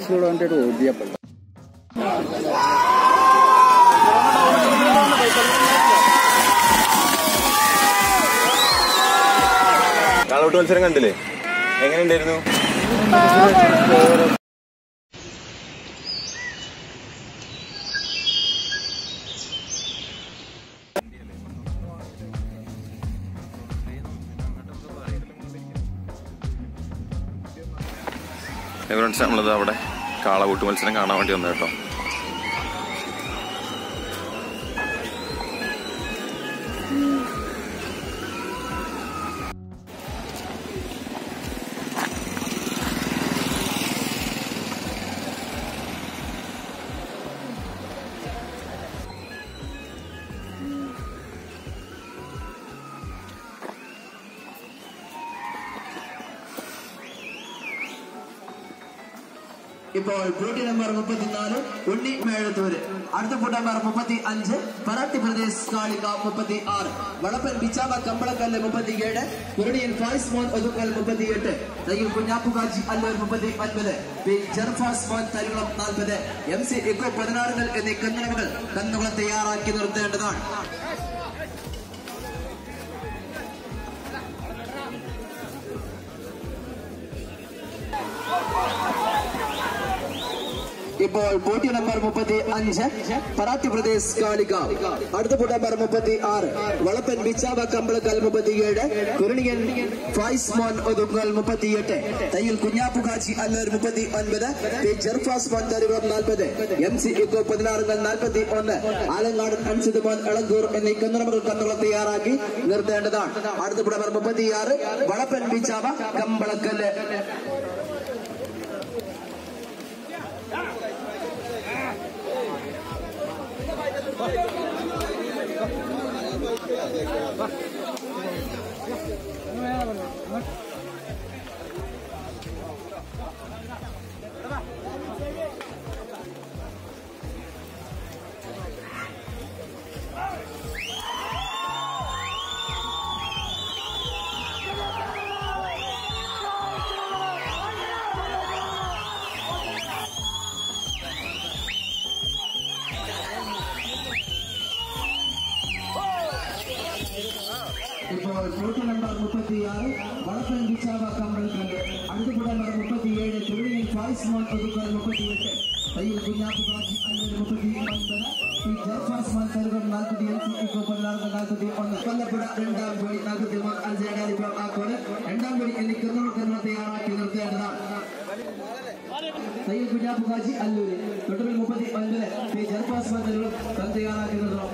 കാശുള്ള വണ്ടി ഓടിയപ്പോൾ കാളോട്ട് മത്സരം കണ്ടില്ലേ എങ്ങനെയുണ്ടായിരുന്നു ഫ്രണ്ട്സ് നമ്മളത് അവിടെ കാളകൂട്ട് മത്സരം കാണാൻ വേണ്ടി വന്നത് കേട്ടോ ഇപ്പോൾ പോട്ടി നമ്പർ മുപ്പത്തിനാല് ഉണ്ണി മേഴത്തൂര് അടുത്ത ഫോട്ടോ നമ്പർ മുപ്പത്തി അഞ്ച് പരാത്തി പ്രദേശ് കാളിക മുപ്പത്തി ആറ് വളപ്പൻ പിച്ചാവ കമ്പളക്കല്ല് മുപ്പത്തി ഏഴ് കുരണിയൻ ഫായ്സ് മോൻ ഒതുക്കൽ മുപ്പത്തി എട്ട് തയ്യിൽ കുഞ്ഞാപ്പുകാജി അല്ലൂർ മുപ്പത്തി ഒൻപത് പി ജർഫാസ് മോൻ തരുളം നാൽപ്പത് എം സി ഇക്കോ പതിനാറുകൾ എന്നീ കന്നടകൾ കന്നുകളെ തയ്യാറാക്കി നിർത്തേണ്ടതാണ് ഇപ്പോൾ പോട്ടി നമ്പർ മുപ്പത്തി അഞ്ച് പറാത്തി പ്രദേശ് കാളിക അടുത്ത പോട്ടി നമ്പർ മുപ്പത്തി ആറ് വളപ്പൻ ബിച്ചാവ കമ്പളക്കൽ മുപ്പത്തിയേഴ് കുരണിയൻ ഫായ്സ് മോൻ ഒതുങ്ങൽ മുപ്പത്തിയെട്ട് തയ്യിൽ കുഞ്ഞാപ്പുകാച്ചി അല്ലൂർ മുപ്പത്തി ഒൻപത് പി ജർഫാസ് മോൻ തരുവം നാൽപ്പത് എം സി ഇക്കോ പതിനാറുകൾ നാൽപ്പത്തി ഒന്ന് ആലങ്ങാട് അൻസിത് മോൻ എളങ്കൂർ എന്നീ കന്നുറമകൾ കന്നുകളെ തയ്യാറാക്കി നിർത്തേണ്ടതാണ് അടുത്ത പോട്ടി നമ്പർ മുപ്പത്തിയാറ് വളപ്പൻ ബിച്ചാവ കമ്പളക്കല് ഇപ്പോൾ പോട്ടി നമ്പർ മുപ്പത്തിയാറ് വടക്കൻ ബിച്ചാവ കമ്പൾക്കല് അടുത്ത നമ്പർ മുപ്പത്തിയേഴ് തുള്ളിയിൽ ഫായ്സ് മോൻ ഒതുക്കൽ മുപ്പത്തിയെട്ട് തയ്യിൽ കുഞ്ഞാപ്പു കാശി അല്ലൂർ മുപ്പത്തി ഒൻപത് പി ജർഫാസ് മോൻ തരുവം നാൽപ്പത്തി എൽ സി ഇക്കോ പതിനാറ് നാൽപ്പത്തി ഒന്ന് കൊല്ലപ്പുഴ രണ്ടാം കോടി നാൽപ്പത്തി മൂന്ന് അഞ്ചേകാലിപ്പം ആക്കോട് രണ്ടാം കോടി എന്നീ കിർന്നൂർ കർമ്മ തയ്യാറാക്കി നിർത്തേണ്ടതാണ് തയ്യിൽ കുഞ്ഞാപ്പു കാശി അല്ലൂര് തൊട്ടുപിൽ മുപ്പത്തി ഒൻപത് പി ജർഫാസ് മോൻ തരുവം തൻ തയ്യാറാക്കി നിർത്തണം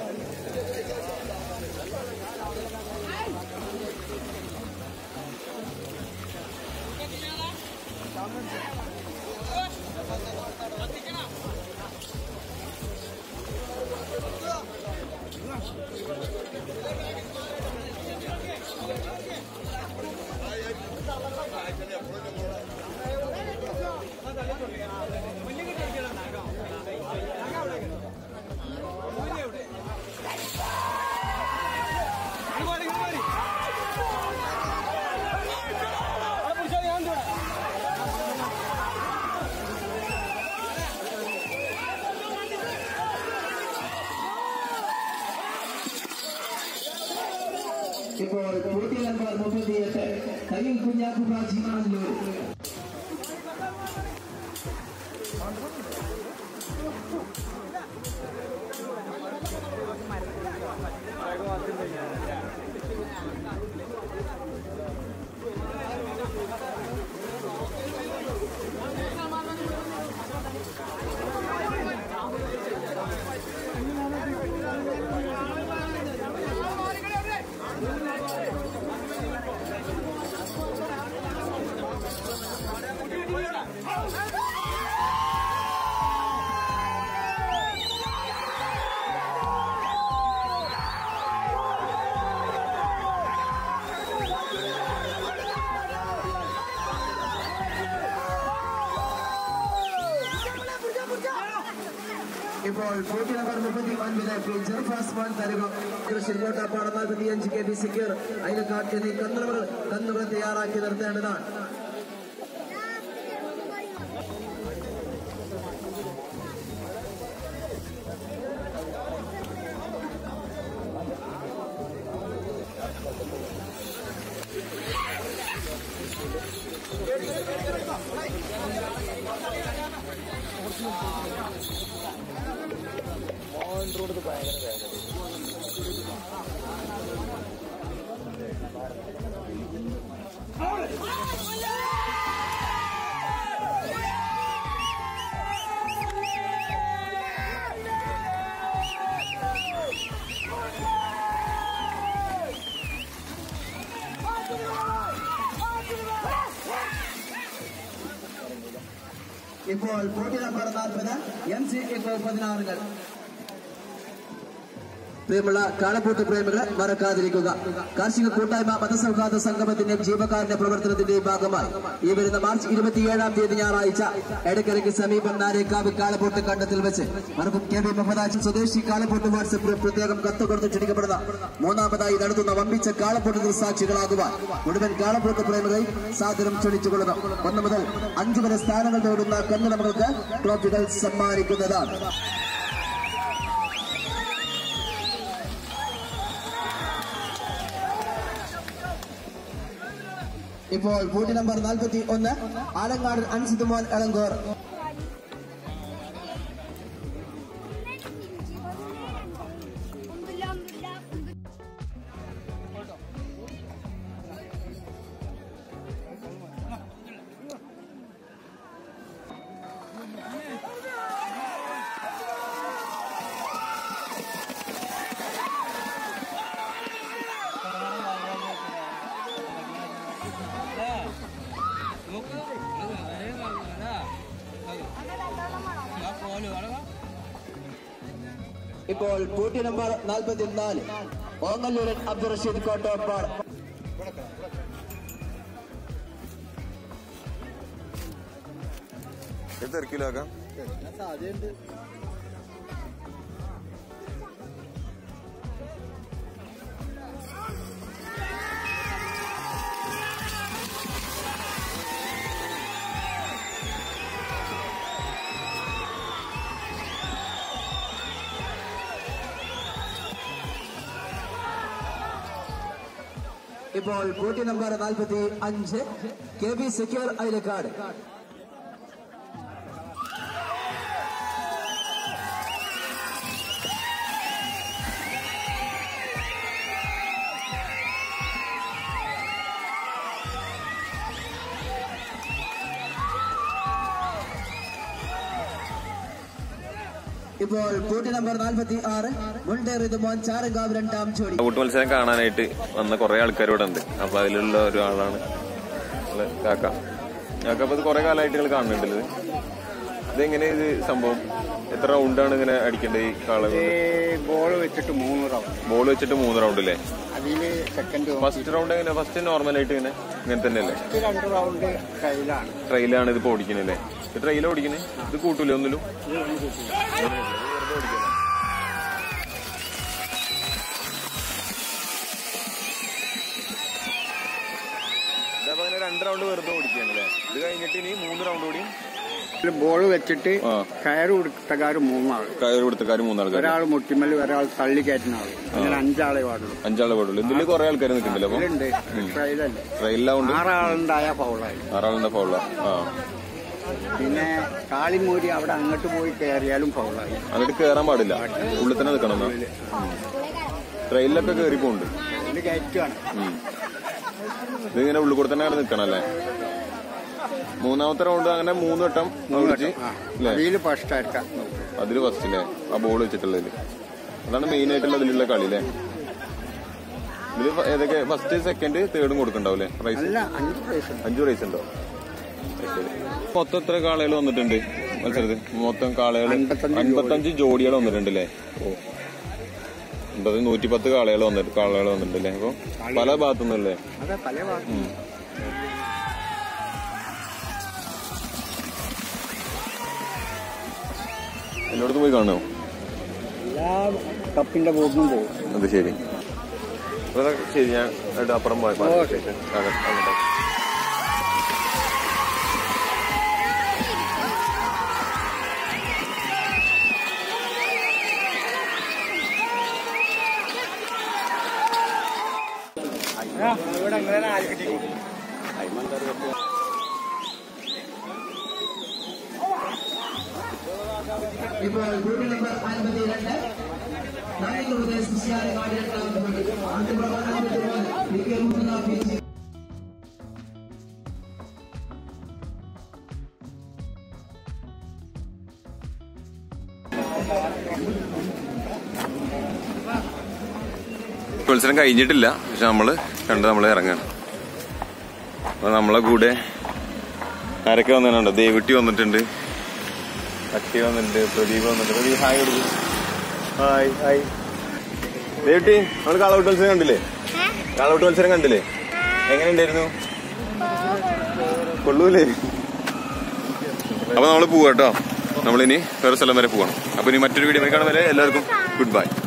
ഇപ്പോൾ പോട്ടി നമ്പർ മുപ്പത്തിയെട്ട് കയ്യിൽ കുഞ്ഞാപ്പു കാജി ആണല്ലോ ഇപ്പോൾ പോട്ടി നമ്പർ മുപ്പത്തി ഒൻപത് പി ജർഫാസ് മോൻ തരുക ശരിയോട്ട പാടം നാൽപ്പത്തി അഞ്ച് കെ ബി സിക്യൂർ അയലക്കാട്ട് എന്നീ കന്നുകൾ കന്നുകൾ തയ്യാറാക്കി നിർത്തേണ്ടതാണ് ഇപ്പോൾ പോട്ടി നമ്പർ നാൽപ്പത് എം സി എക്കോ പതിനാറുകൾ പ്രിയമുള്ള കാളപ്പൂട്ട് പ്രേമികളെ മറക്കാതിരിക്കുക കാർഷിക കൂട്ടായ്മ മതസൗഹാർദ്ദ സംഗമത്തിന്റെയും ജീവകാരുണ്യ പ്രവർത്തനത്തിന്റെയും ഭാഗമായി ഈ വരുന്ന മാർച്ച് ഇരുപത്തിയേഴാം തീയതി ഞായറാഴ്ച എടക്കരയ്ക്ക് സമീപം നാരേക്കാവ് കാളപ്പൂട്ട് കണ്ടത്തിൽ വെച്ച് മറക്കും കെ വി മുഹമ്മദ് സ്വദേശി കാളപ്പൂട്ട് വാട്സപ്പിൽ പ്രത്യേകം കത്ത് കൊടുത്ത് ക്ഷണിക്കപ്പെടുന്ന മൂന്നാമതായി നടത്തുന്ന വമ്പിച്ച കാളപ്പൂട്ട് സാക്ഷികളാകുവാൻ മുഴുവൻ കാളപ്പൂട്ട് പ്രേമികളെയും സാദരം ക്ഷണിച്ചുകൊള്ളുന്നു ഒന്ന് മുതൽ അഞ്ചു വരെ സ്ഥാനങ്ങൾ നേടുന്ന കന്നുടമകൾക്ക് ട്രോഫികൾ സമ്മാനിക്കുന്നതാണ് ഇപ്പോൾ ബൂട്ടി നമ്പർ നാൽപ്പത്തി ഒന്ന് ആലങ്ങാട് അൻസിത് മോൻ എളങ്കോർ ഇപ്പോൾ ബൂട്ടി നമ്പർ നാൽപ്പത്തി നാല് ഓങ്ങല്ലൂരൻ അബ്ദുൾ റഷീദ് കോട്ടോപ്പാട് ഇത് തിരക്കിലാക്കാം ഇപ്പോൾ ബൂട്ടി നമ്പർ നാൽപ്പത്തി അഞ്ച് കെ വി സെക്യൂർ അയലക്കാട് ഇപ്പോൾ ബൂട്ടി നമ്പർ നാൽപ്പത്തി ആറ് മുണ്ടേറിയത് മോൻ ചാരങ്കാവ് രണ്ടാം ജോഡി കൂട്ട് മത്സരം കാണാനായിട്ട് വന്ന കുറെ ആൾക്കാർ ഇവിടെ ഉണ്ട് അപ്പൊ അതിലുള്ള ഒരാളാണ് നമ്മളെ കാക്ക കാക്ക അപ്പൊ ഇത് കുറെ കാലമായിട്ട് നിങ്ങൾ കാണുന്നുണ്ടല്ലോ ഇത് ഇതെങ്ങനെ ഇത് സംഭവം എത്ര റൗണ്ടാണ് ഇങ്ങനെ അടിക്കേണ്ടത് ഈ കാള ബോൾ വെച്ചിട്ട് മൂന്ന് റൗണ്ട് ബോൾ വെച്ചിട്ട് മൂന്ന് റൗണ്ട് അല്ലേ അതില് സെക്കൻഡ് ഫസ്റ്റ് റൗണ്ട് എങ്ങനെ ഫസ്റ്റ് നോർമൽ ആയിട്ട് ഇങ്ങനെ ഇങ്ങനെ തന്നെ അല്ലേ രണ്ട് റൗണ്ട് കയ്യിലാണ് ട്രെയിലാണ് ഇത് ഓടിക്കുന്നത് അല്ലേ ഇത് ട്രെയിലാണ് ഓടിക്കുന്നത് ഇത് കൂട്ടൂലേ ഒന്നിലും ഇതപ്പോ അങ്ങനെ രണ്ട് റൗണ്ട് വെറുതെ ഓടിക്കുകയാണ് അല്ലേ ഇത് കഴിഞ്ഞിട്ട് ഇനി മൂന്ന് റൗണ്ട് കൂടിയും ബോൾ വെച്ചിട്ട് ആ. കയറ് കൊടുത്തക്കാർ മൂന്നാള് കയറ് കൊടുത്തക്കാർ മൂന്നാൾക്കാർ ഒരാൾ മുട്ടിമൽ ഒരാൾ തള്ളി കയറ്റുന്ന ആള് അങ്ങനെ അഞ്ചാളെ പാടുള്ളൂ അഞ്ചാളെ പാടുള്ളൂ ഇതില് കുറെ ആൾക്കാർ നിൽക്കുന്നില്ല അപ്പൊ ഇതിലുണ്ട് ട്രെയിലല്ലേ ട്രെയിലാവുണ്ട് ആറാളുണ്ടായ ഫൗളായി ആറാളുടെ ഫൗള ആ പിന്നെ കാളിമൂരി അവിടെ അങ്ങോട്ട് പോയി കയറിയാലും ഫൗളായി അങ്ങോട്ട് കേറാൻ പാടില്ല ഉള്ളിൽ തന്നെ നിൽക്കണം എന്നാ ട്രെയിനിലൊക്കെ കയറി പോകുന്നുണ്ട് ഇത് കയറ്റുകയാണ് ഇതിങ്ങനെ ഉള്ളിൽ കൂടെ തന്നെ നിൽക്കണം അല്ലേ മൂന്നാമത്തെ റൗണ്ട് അങ്ങനെ മൂന്ന് വട്ടം ഓടിച്ച് അല്ലേ അതിൽ ഫസ്റ്റ് ആയിരിക്കാം അതില് ഫസ്റ്റ് അല്ലേ ആ ബോൾ വെച്ചിട്ടുള്ളതില് അതാണ് മെയിൻ ആയിട്ടുള്ള അതിലുള്ള കളി അല്ലേ ഇതില് ഫ- ഏതൊക്കെ ഫസ്റ്റ് സെക്കൻഡ് തേർഡും കൊടുക്കണ്ടാവും അല്ലേ പ്രൈസ് അല്ല അഞ്ച് പ്രൈസ് അഞ്ചു പ്രൈസ് ഉണ്ടോ ശരി. മൊത്തം എത്ര കാളകൾ വന്നിട്ടുണ്ട് മത്സരത്തിൽ മൊത്തം കാളകൾ അൻപത്തഞ്ച് അൻപത്തഞ്ച് ജോഡികൾ വന്നിട്ടുണ്ട് അല്ലേ ഓ അമ്പത് നൂറ്റിപ്പത്ത് കാളകൾ വന്നിട്ട് കാളകൾ വന്നിട്ടുണ്ട് അല്ലേ അപ്പൊ പല ഭാഗത്തുനിന്നല്ലേ അതെ പല ഭാഗത്തും ഉം. എല്ലായിടത്തും പോയി കാണുമോ എല്ലാ കപ്പിന്റെ ബോർഡിനും പോകും അത് ശരി അപ്പൊ അതൊക്കെ ശരി ഞാൻ അവിടെ അപ്പുറം പോയി ഓ, ശരി. അതെ, അങ്ങോട്ട്. ഇവിടെ എങ്ങനെ ഇപ്പോൾ ബൂട്ടി നമ്പർ അൻപത്തി രണ്ട് മത്സരം കഴിഞ്ഞിട്ടില്ല പക്ഷെ നമ്മള് കണ്ട് നമ്മള് ഇറങ്ങാണ് അപ്പൊ നമ്മളെ കൂടെ ആരൊക്കെ വന്നിട്ടുണ്ടോ ദേവിട്ടി വന്നിട്ടുണ്ട് അട്ടി വന്നിട്ടുണ്ട് പ്രദീപ് വന്നിട്ടുണ്ട് പ്രദീപ് ഹായ് കൊടുക്കും ഹായ് ഹായ് ദേവിട്ടി നമ്മൾ കാളൗട്ട് മത്സരം കണ്ടില്ലേ കാളൗട്ട് മത്സരം കണ്ടില്ലേ എങ്ങനെയുണ്ടായിരുന്നു കൊള്ളൂലേ അപ്പൊ നമ്മള് പോവാട്ടോ നമ്മളിനി വേറെ സ്ഥലം വരെ പോവാണ് അപ്പൊ ഇനി മറ്റൊരു വീഡിയോ കാണാൻ വരെ എല്ലാവർക്കും ഗുഡ് ബൈ